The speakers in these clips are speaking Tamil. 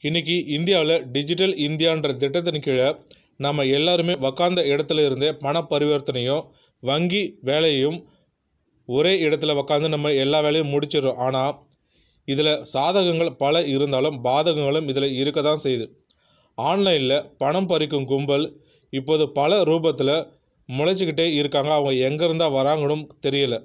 இன்றைக்கி இந்தியாவில் டிஜிட்டல் இந்தியான்ற திட்டத்தின் கீழே நம்ம எல்லாருமே உக்காந்த இடத்துல இருந்தே பண பரிவர்த்தனையும் வங்கி வேலையும் ஒரே இடத்துல உக்காந்து நம்ம எல்லா வேலையும் முடிச்சிடுறோம் ஆனால் இதில் சாதகங்கள் பல இருந்தாலும் பாதகங்களும் இதில் இருக்க தான் செய்யுது ஆன்லைனில் பணம் பறிக்கும் கும்பல் இப்போது பல ரூபத்தில் முளைச்சிக்கிட்டே இருக்காங்க அவங்க எங்கேருந்தா வராங்கன்னு தெரியல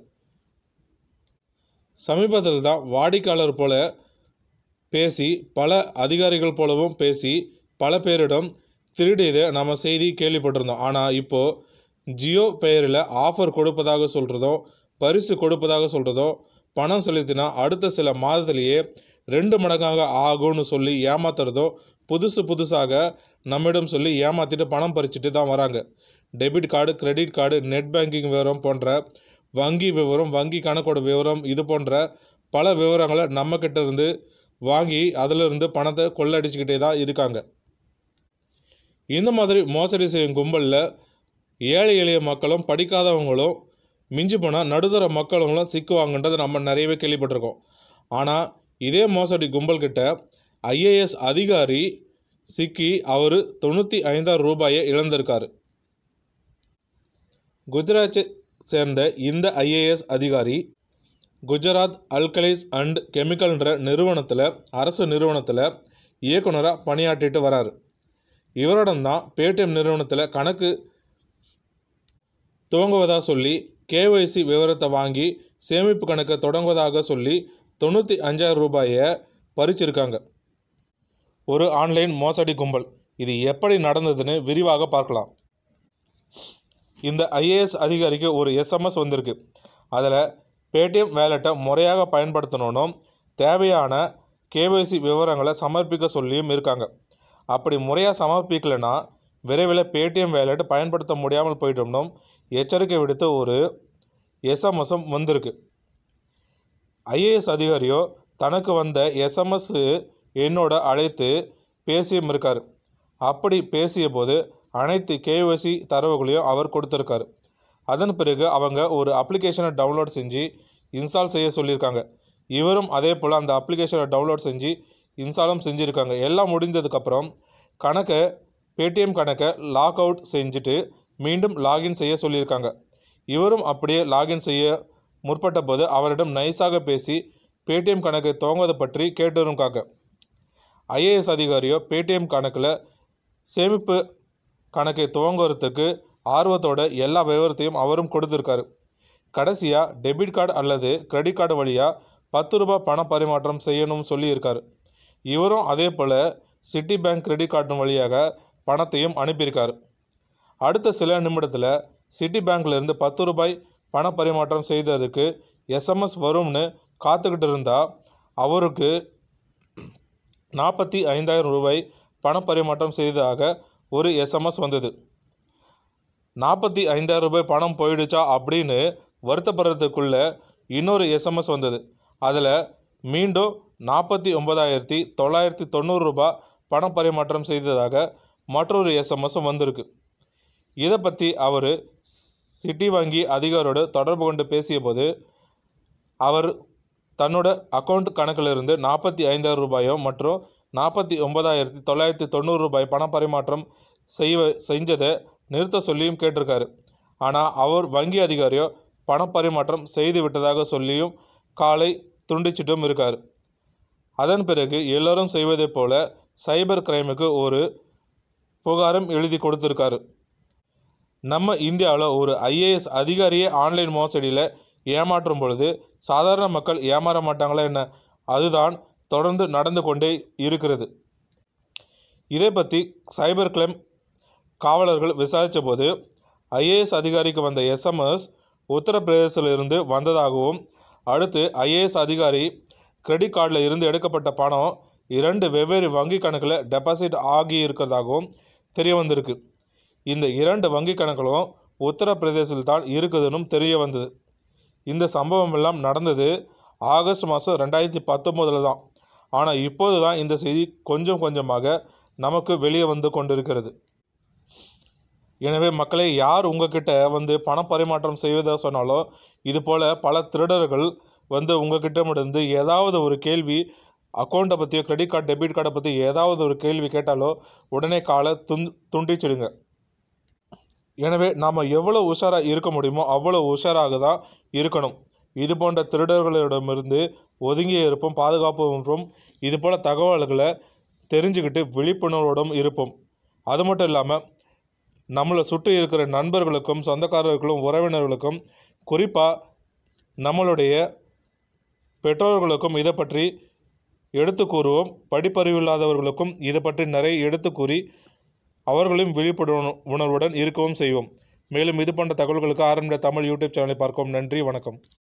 சமீபத்தில் தான் வாடிக்கையாளர் போல பேசி பல அதிகாரிகள் போலவும் பேசி பல பேரிடம் திருடியதை நம்ம செய்தி கேள்விப்பட்டிருந்தோம் ஆனால் இப்போது ஜியோ பெயரில் ஆஃபர் கொடுப்பதாக சொல்கிறதும் பரிசு கொடுப்பதாக சொல்கிறதும் பணம் செலுத்தினா அடுத்த சில மாதத்திலேயே ரெண்டு மடங்காக ஆகும்னு சொல்லி ஏமாத்துறதும் புதுசு புதுசாக நம்மிடம் சொல்லி ஏமாற்றிட்டு பணம் பறிச்சுட்டு தான் வராங்க debit card credit card net banking விவரம் போன்ற வங்கி விவரம் வங்கி கணக்கோட விவரம் இது போன்ற பல விவரங்களை நம்மக்கிட்ட இருந்து வாங்கி அதிலிருந்து பணத்தை கொள்ளடிச்சுக்கிட்டே தான் இருக்காங்க இந்த மாதிரி மோசடி செய்யும் கும்பலில் ஏழை எளிய மக்களும் படிக்காதவங்களும் மிஞ்சி போனால் நடுத்தர மக்களுங்களும் சிக்குவாங்கன்றதை நம்ம நிறையவே கேள்விப்பட்டிருக்கோம் ஆனால் இதே மோசடி கும்பல்கிட்ட ஐஏஎஸ் அதிகாரி சிக்கி அவர் தொண்ணூற்றி ஐந்தாயிரம் ரூபாயை இழந்திருக்காரு குஜராத்தை சேர்ந்த இந்த ஐஏஎஸ் அதிகாரி குஜராத் அல்கலைஸ் அண்ட் கெமிக்கல்ன்ற நிறுவனத்தில் அரசு நிறுவனத்தில் இயக்குனராக பணியாற்றிட்டு வராரு இவரிடம் தான் பேடிஎம் நிறுவனத்தில் கணக்கு துவங்குவதாக சொல்லி கேஒய்சி விவரத்தை வாங்கி சேமிப்பு கணக்கை தொடங்குவதாக சொல்லி தொண்ணூற்றி அஞ்சாயிரம் ரூபாயை பறிச்சிருக்காங்க ஒரு ஆன்லைன் மோசடி கும்பல் இது எப்படி நடந்ததுன்னு விரிவாக பார்க்கலாம் இந்த ஐஏஎஸ் அதிகாரிக்கு ஒரு எஸ்எம்எஸ் வந்திருக்கு அதில் பேடிஎம் வேலெட்டை முறையாக பயன்படுத்தணும்னும் தேவையான கேஒய்சி விவரங்களை சமர்ப்பிக்க சொல்லியும் இருக்காங்க அப்படி முறையாக சமர்ப்பிக்கலைன்னா விரைவில் பேடிஎம் வேலெட் பயன்படுத்த முடியாமல் போயிட்டோம்னும் எச்சரிக்கை விடுத்த ஒரு எஸ்எம்எஸும் வந்திருக்கு ஐஏஎஸ் அதிகாரியோ தனக்கு வந்த எஸ்எம்எஸ் என்னோட அழைத்து பேசியும் இருக்கார் அப்படி பேசிய போது அனைத்து கேஒய்சி தரவுகளையும் அவர் கொடுத்துருக்காரு அதன் பிறகு அவங்க ஒரு அப்ளிகேஷனை டவுன்லோட் செஞ்சு இன்ஸ்டால் செய்ய சொல்லியிருக்காங்க இவரும் அதே போல் அந்த அப்ளிகேஷனை டவுன்லோட் செஞ்சு இன்ஸ்டாலும் செஞ்சுருக்காங்க எல்லாம் முடிந்ததுக்கப்புறம் கணக்கை பேடிஎம் கணக்கை லாக் அவுட் செஞ்சுட்டு மீண்டும் லாகின் செய்ய சொல்லியிருக்காங்க இவரும் அப்படியே லாகின் செய்ய முற்பட்ட போது அவரிடம் நைஸாக பேசி பேடிஎம் கணக்கை துவங்குவதை பற்றி கேட்டிருக்காங்க ஐஏஎஸ் அதிகாரியோ பேடிஎம் கணக்கில் சேமிப்பு கணக்கை துவங்குறதுக்கு ஆர்வத்தோட எல்லா விவரத்தையும் அவரும் கொடுத்துருக்காரு கடைசியாக டெபிட் கார்டு அல்லது கிரெடிட் கார்டு வழியாக பத்து ரூபாய் பண பரிமாற்றம் செய்யணும்னு சொல்லியிருக்காரு இவரும் அதே போல் சிட்டி பேங்க் கிரெடிட் கார்டு வழியாக பணத்தையும் அனுப்பியிருக்காரு அடுத்த சில நிமிடத்தில் சிட்டி பேங்க்லேருந்து பத்து ரூபாய் பண பரிமாற்றம் செய்ததுக்கு எஸ்எம்எஸ் வரும்னு காத்துக்கிட்டு இருந்தால் அவருக்கு நாற்பத்தி ஐந்தாயிரம் ரூபாய் பண பரிமாற்றம் செய்ததாக ஒரு எஸ்எம்எஸ் வந்தது நாற்பத்தி ஐந்தாயிரம் ரூபாய் பணம் போயிடுச்சா அப்படின்னு வருத்தப்படுறதுக்குள்ள இன்னொரு எஸ்எம்எஸ் வந்தது அதில் மீண்டும் நாற்பத்தி ஒன்பதாயிரத்தி தொள்ளாயிரத்தி தொண்ணூறு ரூபாய் பணம் பரிமாற்றம் செய்ததாக மற்றொரு எஸ்எம்எஸும் வந்திருக்கு இதை பற்றி அவர் சிட்டி வங்கி அதிகாரியோடு தொடர்பு கொண்டு பேசிய போது அவர் தன்னோட அக்கௌண்ட் கணக்கிலிருந்து நாற்பத்தி ஐந்தாயிரம் ரூபாயும் மற்றும் நாற்பத்தி ஒன்பதாயிரத்தி தொள்ளாயிரத்தி தொண்ணூறு ரூபாய் பண பரிமாற்றம் செய்வ செஞ்சதை நிறுத்த சொல்லியும் கேட்டிருக்காரு ஆனால் அவர் வங்கி அதிகாரியோ பண பரிமாற்றம் செய்து விட்டதாக சொல்லியும் காலை துண்டிச்சிட்டும் இருக்கார் அதன் பிறகு எல்லோரும் செய்வதைப் போல சைபர் கிரைமுக்கு ஒரு புகாரும் எழுதி கொடுத்துருக்காரு நம்ம இந்தியாவில் ஒரு ஐஏஎஸ் அதிகாரியே ஆன்லைன் மோசடியில் ஏமாற்றும் பொழுது சாதாரண மக்கள் ஏமாற மாட்டாங்களா என்ன அதுதான் தொடர்ந்து நடந்து கொண்டே இருக்கிறது இதை பற்றி சைபர் கிரைம் காவலர்கள் விசாரித்த போது ஐஏஎஸ் அதிகாரிக்கு வந்த எஸ்எம்எஸ் உத்தரப்பிரதேசத்திலிருந்து வந்ததாகவும் அடுத்து ஐஏஎஸ் அதிகாரி கிரெடிட் கார்டில் இருந்து எடுக்கப்பட்ட பணம் இரண்டு வெவ்வேறு வங்கி கணக்கில் டெபாசிட் ஆகி இருக்கிறதாகவும் தெரிய வந்திருக்கு இந்த இரண்டு வங்கி கணக்குகளும் உத்தரப்பிரதேசத்தில் தான் இருக்குதுன்னு தெரிய வந்தது இந்த சம்பவம் எல்லாம் நடந்தது ஆகஸ்ட் மாதம் ரெண்டாயிரத்தி பத்தொம்போதில் தான் ஆனால் இப்போது தான் இந்த செய்தி கொஞ்சம் கொஞ்சமாக நமக்கு வெளியே வந்து கொண்டிருக்கிறது எனவே மக்களே யார் உங்ககிட்ட வந்து பண பரிமாற்றம் செய்வதாக சொன்னாலும் இது போல் பல திருடர்கள் வந்து உங்ககிட்ட இருந்து ஏதாவது ஒரு கேள்வி அக்கௌண்ட்டை பற்றியோ கிரெடிட் கார்டு டெபிட் கார்டை பற்றி ஏதாவது ஒரு கேள்வி கேட்டாலோ உடனே காலை துன் துண்டிச்சிடுங்க எனவே நாம் எவ்வளோ உஷாராக இருக்க முடியுமோ அவ்வளோ உஷாராக தான் இருக்கணும் இது போன்ற திருடர்களிடமிருந்து ஒதுங்கி இருப்போம் பாதுகாப்பும் இருப்போம் இது போல் தகவல்களை தெரிஞ்சுக்கிட்டு விழிப்புணர்வோடும் இருப்போம் அது மட்டும் இல்லாமல் நம்மளை சுற்றி இருக்கிற நண்பர்களுக்கும் சொந்தக்காரர்களுக்கும் உறவினர்களுக்கும் குறிப்பாக நம்மளுடைய பெற்றோர்களுக்கும் இதை பற்றி எடுத்து கூறுவோம் படிப்பறிவில்லாதவர்களுக்கும் இதை பற்றி நிறைய எடுத்து கூறி அவர்களையும் விழிப்புணர்வு உணர்வுடன் இருக்கவும் செய்வோம் மேலும் இது போன்ற தகவல்களுக்கு ஆரம்ப தமிழ் யூடியூப் சேனலை பார்க்கவும் நன்றி வணக்கம்